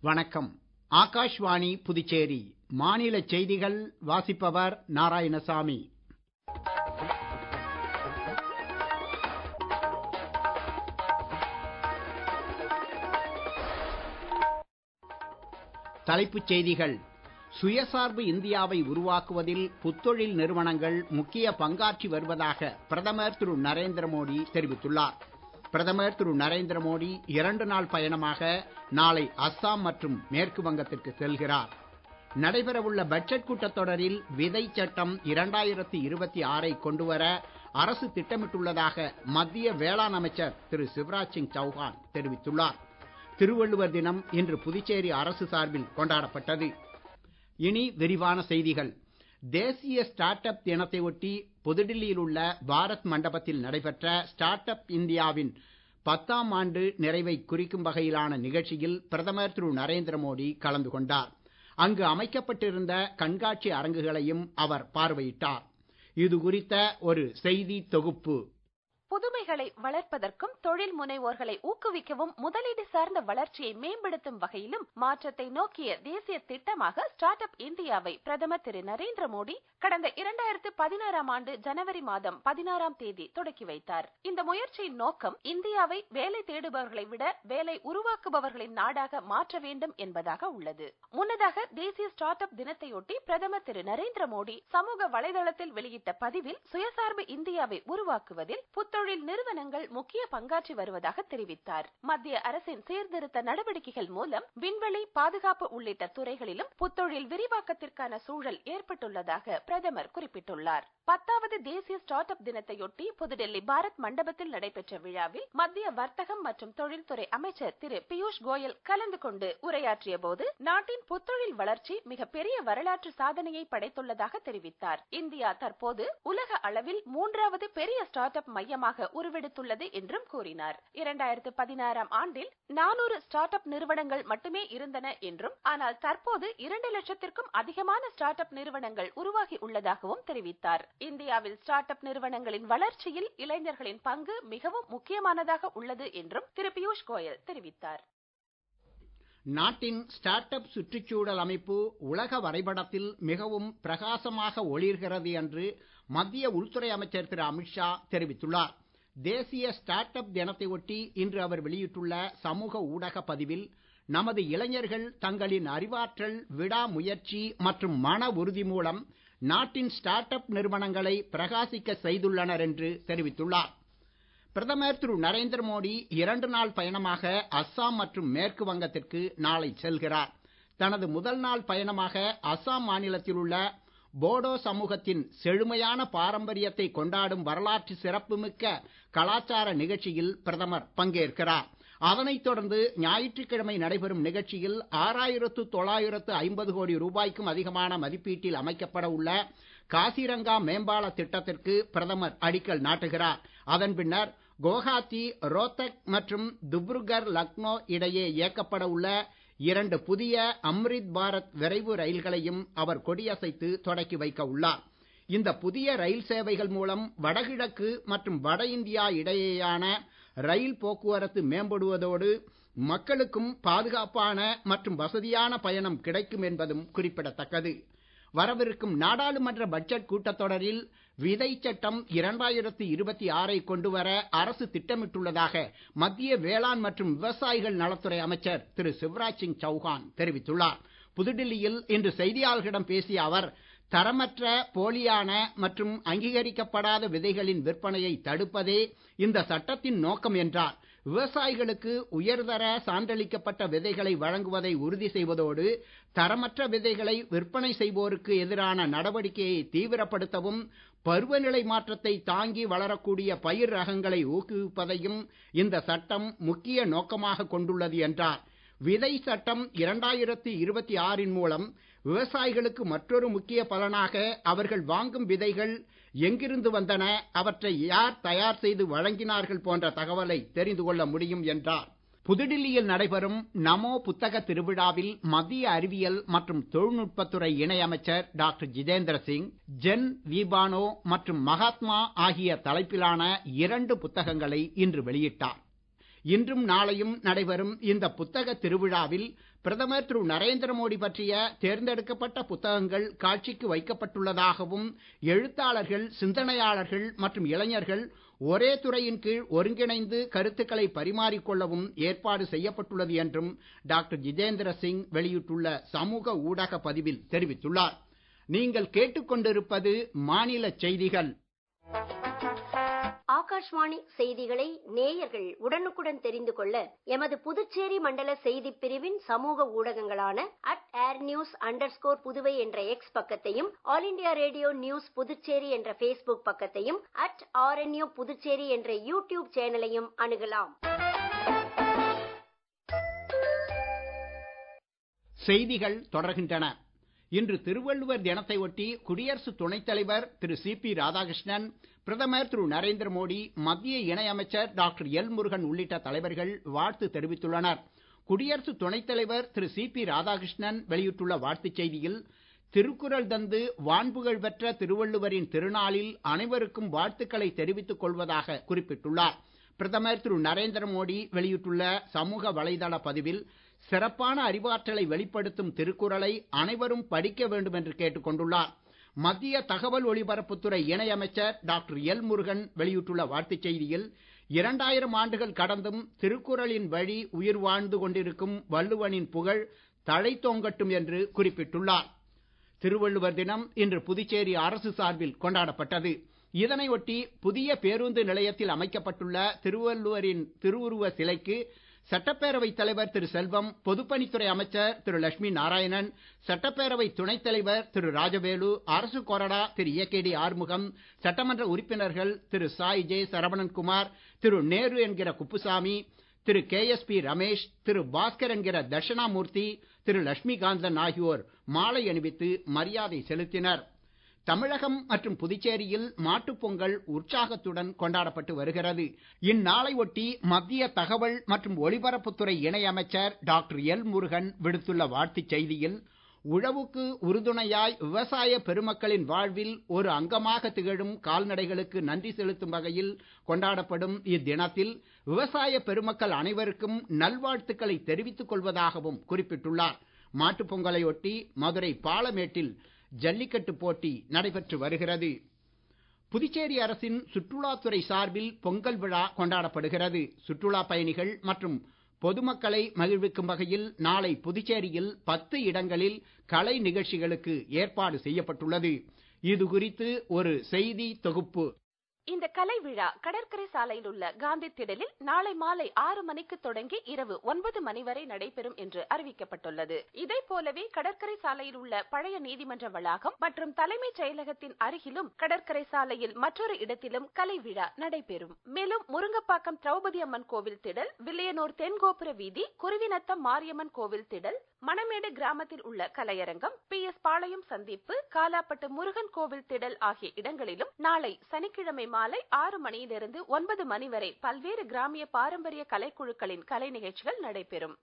வணக்கம் ஆகாஷ்வாணி புதுச்சேரி மாநில செய்திகள் வாசிப்பவர் நாராயணசாமி தலைப்புச் செய்திகள் சுயசார்பு இந்தியாவை உருவாக்குவதில் புத்தொழில் நிறுவனங்கள் முக்கிய பங்காற்றி வருவதாக பிரதமர் திரு நரேந்திர மோடி தெரிவித்துள்ளார் பிரதமர் திரு நரேந்திர மோடி இரண்டு நாள் பயணமாக நாளை அஸ்ஸாம் மற்றும் மேற்கு வங்கத்திற்கு செல்கிறார் நடைபெறவுள்ள பட்ஜெட் கூட்டத்தொடரில் விதை சட்டம் இரண்டாயிரத்தி இருபத்தி ஆறை கொண்டுவர அரசு திட்டமிட்டுள்ளதாக மத்திய வேளாண் அமைச்சர் திரு சிவராஜ் சிங் சௌஹான் தெரிவித்துள்ளார் திருவள்ளுவர் தினம் இன்று புதுச்சேரி அரசு சார்பில் கொண்டாடப்பட்டது இனி விரிவான செய்திகள் தேசிய ஸ்டார்ட் அப் தினத்தை ஒட்டி புதுடில்லியில் உள்ள பாரத் மண்டபத்தில் நடைபெற்ற ஸ்டார்ட் அப் இந்தியாவின் பத்தாம் ஆண்டு நிறைவை குறிக்கும் வகையிலான நிகழ்ச்சியில் பிரதமர் திரு நரேந்திர மோடி கலந்து கொண்டார் அங்கு அமைக்கப்பட்டிருந்த கண்காட்சி அரங்குகளையும் அவர் பார்வையிட்டார் இது குறித்த ஒரு செய்தி தொகுப்பு புதுமைகளை வளர்ப்பதற்கும் தொழில் முனைவோர்களை ஊக்குவிக்கவும் முதலீடு சார்ந்த வளர்ச்சியை மேம்படுத்தும் வகையிலும் மாற்றத்தை நோக்கிய தேசிய திட்டமாக ஸ்டார்ட் அப் இந்தியாவை பிரதமர் திரு நரேந்திர மோடி கடந்த இரண்டாயிரத்து பதினாறாம் ஆண்டு ஜனவரி மாதம் பதினாறாம் தேதி தொடக்கி வைத்தார் இந்த முயற்சியின் நோக்கம் இந்தியாவை வேலை தேடுபவர்களை விட வேலை உருவாக்குபவர்களின் நாடாக மாற்ற வேண்டும் என்பதாக உள்ளது முன்னதாக தேசிய ஸ்டார்ட் அப் தினத்தையொட்டி பிரதமர் திரு நரேந்திர மோடி சமூக வலைதளத்தில் வெளியிட்ட பதிவில் சுயசார்பு இந்தியாவை உருவாக்குவதில் புத்தொழில் நிறுவனங்கள் முக்கிய பங்காற்றி வருவதாக தெரிவித்தார் மத்திய அரசின் சீர்திருத்த நடவடிக்கைகள் மூலம் விண்வெளி பாதுகாப்பு உள்ளிட்ட துறைகளிலும் புத்தொழில் விரிவாக்கத்திற்கான சூழல் ஏற்பட்டுள்ளதாக பிரதமர் குறிப்பிட்டுள்ளார் பத்தாவது தேசிய ஸ்டார்ட் அப் தினத்தையொட்டி புதுடெல்லி பாரத் மண்டபத்தில் நடைபெற்ற விழாவில் மத்திய வர்த்தகம் மற்றும் தொழில்துறை அமைச்சர் திரு பியூஷ் கோயல் கலந்து கொண்டு உரையாற்றிய போது நாட்டின் புத்தொழில் வளர்ச்சி மிக பெரிய வரலாற்று சாதனையை படைத்துள்ளதாக தெரிவித்தார் இந்தியா தற்போது உலக அளவில் மூன்றாவது பெரிய ஸ்டார்ட் அப் மையமாக உருவெடுத்துள்ளது என்றும் கூறினார் இரண்டாயிரத்து பதினாறாம் ஆண்டில் நானூறு ஸ்டார்ட் அப் நிறுவனங்கள் மட்டுமே இருந்தன என்றும் ஆனால் தற்போது இரண்டு லட்சத்திற்கும் அதிகமான ஸ்டார்ட் அப் நிறுவனங்கள் உருவாகி உள்ளதாகவும் தெரிவித்தார் இந்தியாவில் ஸ்டார்ட் அப் நிறுவனங்களின் வளர்ச்சியில் இளைஞர்களின் பங்கு மிகவும் முக்கியமானதாக உள்ளது என்றும் திரு பியூஷ் கோயல் தெரிவித்தார் நாட்டின் ஸ்டார்ட் அப் சுற்றுச்சூழல் அமைப்பு உலக வரைபடத்தில் மிகவும் பிரகாசமாக ஒளிர்கிறது என்று மத்திய உள்துறை அமைச்சர் திரு அமித்ஷா தெரிவித்துள்ளார் தேசிய ஸ்டார்ட் அப் தினத்தை ஒட்டி இன்று அவர் வெளியிட்டுள்ள சமூக ஊடக பதிவில் நமது இளைஞர்கள் தங்களின் அறிவாற்றல் விடாமுயற்சி மற்றும் மன உறுதி மூலம் நாட்டின் ஸ்டார்ட் அப் நிறுவனங்களை பிரகாசிக்க செய்துள்ளனர் என்று தெரிவித்துள்ளார் பிரதமர் திரு நரேந்திர மோடி இரண்டு நாள் பயணமாக அஸ்ஸாம் மற்றும் மேற்கு வங்கத்திற்கு நாளை செல்கிறார் தனது முதல் நாள் பயணமாக அஸ்ஸாம் மாநிலத்தில் உள்ள போடோ சமூகத்தின் செழுமையான பாரம்பரியத்தை கொண்டாடும் வரலாற்று சிறப்புமிக்க கலாச்சார நிகழ்ச்சியில் பிரதமர் பங்கேற்கிறார் அதனைத் தொடர்ந்து ஞாயிற்றுக்கிழமை நடைபெறும் நிகழ்ச்சியில் ஆறாயிரத்து தொள்ளாயிரத்து ஐம்பது கோடி ரூபாய்க்கும் அதிகமான மதிப்பீட்டில் அமைக்கப்பட உள்ள காசிரங்கா மேம்பால திட்டத்திற்கு பிரதமர் அடிக்கல் நாட்டுகிறார் அதன் பின்னர் குவஹாத்தி ரோத்தக் மற்றும் துப்ருகர் லக்னோ இடையே இயக்கப்பட உள்ள இரண்டு புதிய அம்ரித் பாரத் விரைவு ரயில்களையும் அவர் கொடியசைத்து தொடக்கி வைக்க உள்ளார் இந்த புதிய ரயில் சேவைகள் மூலம் வடகிழக்கு மற்றும் வட இந்தியா இடையேயான ரயில் போக்குவரத்து மேம்படுவதோடு மக்களுக்கும் பாதுகாப்பான மற்றும் வசதியான பயணம் கிடைக்கும் என்பதும் குறிப்பிடத்தக்கது வரவிருக்கும் நாடாளுமன்ற பட்ஜெட் கூட்டத்தொடரில் விதை சட்டம் இரண்டாயிரத்தி இருபத்தி ஆறை கொண்டு வர அரசு திட்டமிட்டுள்ளதாக மத்திய வேளாண் மற்றும் விவசாயிகள் நலத்துறை அமைச்சர் திரு சிவராஜ் சிங் சௌஹான் தெரிவித்துள்ளார் புதுடில்லியில் இன்று செய்தியாளர்களிடம் பேசிய அவர் தரமற்ற போலியான மற்றும் அங்கீகரிக்கப்படாத விதைகளின் விற்பனையை தடுப்பதே இந்த சட்டத்தின் நோக்கம் என்றார் விவசாயிகளுக்கு உயர்தர சான்றளிக்கப்பட்ட விதைகளை வழங்குவதை உறுதி செய்வதோடு தரமற்ற விதைகளை விற்பனை செய்வோருக்கு எதிரான நடவடிக்கையை தீவிரப்படுத்தவும் பருவநிலை மாற்றத்தை தாங்கி வளரக்கூடிய பயிர் ரகங்களை ஊக்குவிப்பதையும் இந்த சட்டம் முக்கிய நோக்கமாக கொண்டுள்ளது என்றார் விதை சட்டம் இரண்டாயிரத்தி இருபத்தி ஆறின் மூலம் விவசாயிகளுக்கு மற்றொரு முக்கிய பலனாக அவர்கள் வாங்கும் விதைகள் எங்கிருந்து வந்தன அவற்றை யார் தயார் செய்து வழங்கினார்கள் போன்ற தகவலை தெரிந்து கொள்ள முடியும் என்றார் புதுடில்லியில் நடைபெறும் நமோ புத்தக திருவிழாவில் மத்திய அறிவியல் மற்றும் தொழில்நுட்பத்துறை இணையமைச்சர் டாக்டர் ஜிதேந்திர சிங் ஜென் வீபானோ மற்றும் மகாத்மா ஆகிய தலைப்பிலான இரண்டு புத்தகங்களை இன்று வெளியிட்டார் இன்றும் நாளையும் நடைபெறும் இந்த புத்தக திருவிழாவில் பிரதமர் திரு நரேந்திர மோடி பற்றிய தேர்ந்தெடுக்கப்பட்ட புத்தகங்கள் காட்சிக்கு வைக்கப்பட்டுள்ளதாகவும் எழுத்தாளர்கள் சிந்தனையாளர்கள் மற்றும் இளைஞர்கள் ஒரே துறையின் கீழ் ஒருங்கிணைந்து கருத்துக்களை பரிமாறிக்கொள்ளவும் ஏற்பாடு செய்யப்பட்டுள்ளது என்றும் டாக்டர் ஜிதேந்திர சிங் வெளியிட்டுள்ள சமூக ஊடக பதிவில் தெரிவித்துள்ளார் நீங்கள் கேட்டுக்கொண்டிருப்பது மாநில செய்திகள் ஆகாஷ்வாணி செய்திகளை நேயர்கள் உடனுக்குடன் தெரிந்து கொள்ள எமது புதுச்சேரி மண்டல செய்தி பிரிவின் சமூக ஊடகங்களான at air news under Puduvai என்ற எக்ஸ் பக்கத்தையும் all India radio news Puducherry என்ற பேஸ்புக் பக்கத்தையும் அட் ஆர்என்யூ புதுச்சேரி என்ற யூடியூப் சேனலையும் அணுகலாம் செய்திகள் தொடர்கின்றன இன்று திருவள்ளுவர் தினத்தை ஒட்டி குடியரசு துணைத் தலைவர் திரு சி பி ராதாகிருஷ்ணன் பிரதமர் திரு நரேந்திர மோடி மத்திய இணையமைச்சர் டாக்டர் எல் முருகன் உள்ளிட்ட தலைவர்கள் வாழ்த்து தெரிவித்துள்ளனர் குடியரசு துணைத் தலைவர் திரு சி பி ராதாகிருஷ்ணன் வெளியிட்டுள்ள வாழ்த்துச் செய்தியில் திருக்குறள் தந்து வான்புகழ் பெற்ற திருவள்ளுவரின் திருநாளில் அனைவருக்கும் வாழ்த்துக்களை தெரிவித்துக் கொள்வதாக குறிப்பிட்டுள்ளார் பிரதமர் திரு நரேந்திர மோடி வெளியிட்டுள்ள சமூக வலைதள பதிவில் சிறப்பான அறிவாற்றலை வெளிப்படுத்தும் திருக்குறளை அனைவரும் படிக்க வேண்டும் என்று கேட்டுக் கொண்டுள்ளார் மத்திய தகவல் ஒலிபரப்புத்துறை இணையமைச்சர் டாக்டர் எல் முருகன் வெளியிட்டுள்ள வாழ்த்துச் செய்தியில் இரண்டாயிரம் ஆண்டுகள் கடந்தும் திருக்குறளின் வழி உயிர் வாழ்ந்து கொண்டிருக்கும் வள்ளுவனின் புகழ் தழைத்தோங்கட்டும் என்று குறிப்பிட்டுள்ளார் திருவள்ளுவர் தினம் இன்று புதுச்சேரி அரசு சார்பில் கொண்டாடப்பட்டது இதனையொட்டி புதிய பேருந்து நிலையத்தில் அமைக்கப்பட்டுள்ள திருவள்ளுவரின் திருவுருவ சிலைக்கு சட்டப்பேரவைத் தலைவர் திரு செல்வம் பொதுப்பணித்துறை அமைச்சர் திரு லட்சுமி நாராயணன் சட்டப்பேரவை துணைத் தலைவர் திரு ராஜவேலு அரசு கொறடா திரு ஏகேடி ஆறுமுகம் சட்டமன்ற உறுப்பினர்கள் திரு சாய் ஜே சரவணன்குமார் திரு நேரு என்கிற குப்புசாமி திரு கே எஸ் பி ரமேஷ் திரு பாஸ்கர் என்கிற தட்சிணாமூர்த்தி திரு லட்சுமிகாந்தன் ஆகியோர் மாலை அணிவித்து மரியாதை செலுத்தினர் தமிழகம் மற்றும் புதுச்சேரியில் மாட்டுப் பொங்கல் உற்சாகத்துடன் கொண்டாடப்பட்டு வருகிறது இந்நாளை ஒட்டி மத்திய தகவல் மற்றும் ஒலிபரப்புத்துறை இணையமைச்சர் டாக்டர் எல் முருகன் விடுத்துள்ள வாழ்த்துச் செய்தியில் உழவுக்கு உறுதுணையாய் விவசாய பெருமக்களின் வாழ்வில் ஒரு அங்கமாக திகழும் கால்நடைகளுக்கு நன்றி செலுத்தும் வகையில் கொண்டாடப்படும் இத்தினத்தில் விவசாய பெருமக்கள் அனைவருக்கும் நல்வாழ்த்துக்களை தெரிவித்துக் கொள்வதாகவும் குறிப்பிட்டுள்ளார் மாட்டுப் பொங்கலை ஒட்டி மதுரை பாலமேட்டில் ஜல்லிக்கட்டு போட்டி நடைபெற்று வருகிறது புதுச்சேரி அரசின் சுற்றுலாத்துறை சார்பில் பொங்கல் விழா கொண்டாடப்படுகிறது சுற்றுலா பயணிகள் மற்றும் பொதுமக்களை மகிழ்விக்கும் வகையில் நாளை புதுச்சேரியில் பத்து இடங்களில் கலை நிகழ்ச்சிகளுக்கு ஏற்பாடு செய்யப்பட்டுள்ளது இது குறித்து ஒரு செய்தி தொகுப்பு இந்த கலை விழா கடற்கரை சாலையில் உள்ள காந்தி திடலில் நாளை மாலை ஆறு மணிக்கு தொடங்கி இரவு ஒன்பது மணி வரை நடைபெறும் என்று அறிவிக்கப்பட்டுள்ளது இதை போலவே கடற்கரை சாலையில் உள்ள பழைய நீதிமன்ற வளாகம் மற்றும் தலைமைச் செயலகத்தின் அருகிலும் கடற்கரை சாலையில் மற்றொரு இடத்திலும் கலை விழா நடைபெறும் மேலும் முருங்கப்பாக்கம் திரௌபதி அம்மன் கோவில் திடல் வில்லியனூர் தென்கோபுர வீதி குருவிநத்தம் மாரியம்மன் கோவில் திடல் மணமேடு கிராமத்தில் உள்ள கலையரங்கம் பி எஸ் பாளையம் சந்திப்பு காலாப்பட்டு முருகன் கோவில் திடல் ஆகிய இடங்களிலும் நாளை சனிக்கிழமை மாலை ஆறு மணியிலிருந்து ஒன்பது மணி வரை பல்வேறு கிராமிய பாரம்பரிய கலைக்குழுக்களின் கலை நிகழ்ச்சிகள் நடைபெறும்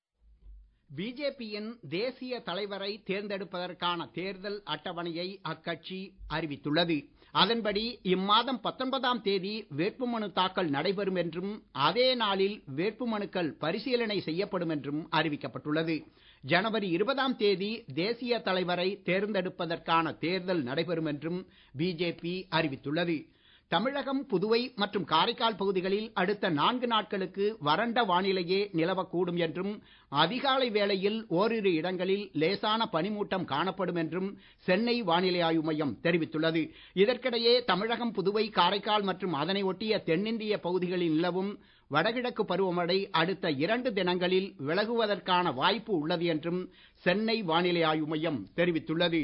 பிஜேபியின் தேசிய தலைவரை தேர்ந்தெடுப்பதற்கான தேர்தல் அட்டவணையை அக்கட்சி அறிவித்துள்ளது அதன்படி இம்மாதம் பத்தொன்பதாம் தேதி வேட்புமனு தாக்கல் நடைபெறும் என்றும் அதே நாளில் வேட்புமனுக்கள் பரிசீலனை செய்யப்படும் என்றும் அறிவிக்கப்பட்டுள்ளது ஜனவரி இருபதாம் தேதி தேசிய தலைவரை தேர்ந்தெடுப்பதற்கான தேர்தல் நடைபெறும் என்றும் பிஜேபி அறிவித்துள்ளது தமிழகம் புதுவை மற்றும் காரைக்கால் பகுதிகளில் அடுத்த நான்கு நாட்களுக்கு வறண்ட வானிலையே நிலவக்கூடும் என்றும் அதிகாலை வேளையில் ஓரிரு இடங்களில் லேசான பனிமூட்டம் காணப்படும் என்றும் சென்னை வானிலை ஆய்வு மையம் தெரிவித்துள்ளது இதற்கிடையே தமிழகம் புதுவை காரைக்கால் மற்றும் அதனை ஒட்டிய தென்னிந்திய பகுதிகளில் நிலவும் வடகிழக்கு பருவமழை அடுத்த இரண்டு தினங்களில் விலகுவதற்கான வாய்ப்பு உள்ளது என்றும் சென்னை வானிலை ஆய்வு மையம் தெரிவித்துள்ளது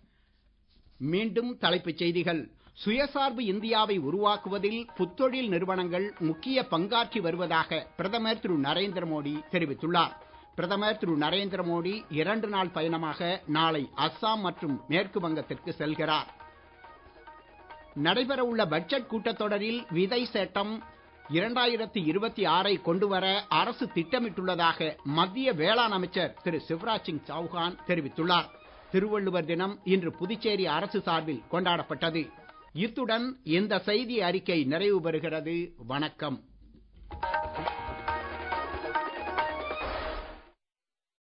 மீண்டும் தலைப்புச் செய்திகள் சுயசார்பு இந்தியாவை உருவாக்குவதில் புத்தொழில் நிறுவனங்கள் முக்கிய பங்காற்றி வருவதாக பிரதமர் திரு நரேந்திர மோடி தெரிவித்துள்ளார் பிரதமர் திரு நரேந்திர மோடி இரண்டு நாள் பயணமாக நாளை அஸ்ஸாம் மற்றும் மேற்கு வங்கத்திற்கு செல்கிறார் நடைபெறவுள்ள பட்ஜெட் கூட்டத்தொடரில் விதை சேட்டம் இரண்டாயிரத்தி இருபத்தி ஆறை கொண்டுவர அரசு திட்டமிட்டுள்ளதாக மத்திய வேளாண் அமைச்சர் திரு சிவராஜ் சிங் சௌஹான் தெரிவித்துள்ளார் திருவள்ளுவர் தினம் இன்று புதுச்சேரி அரசு சார்பில் கொண்டாடப்பட்டது இத்துடன் இந்த செய்தி அறிக்கை நிறைவு பெறுகிறது வணக்கம்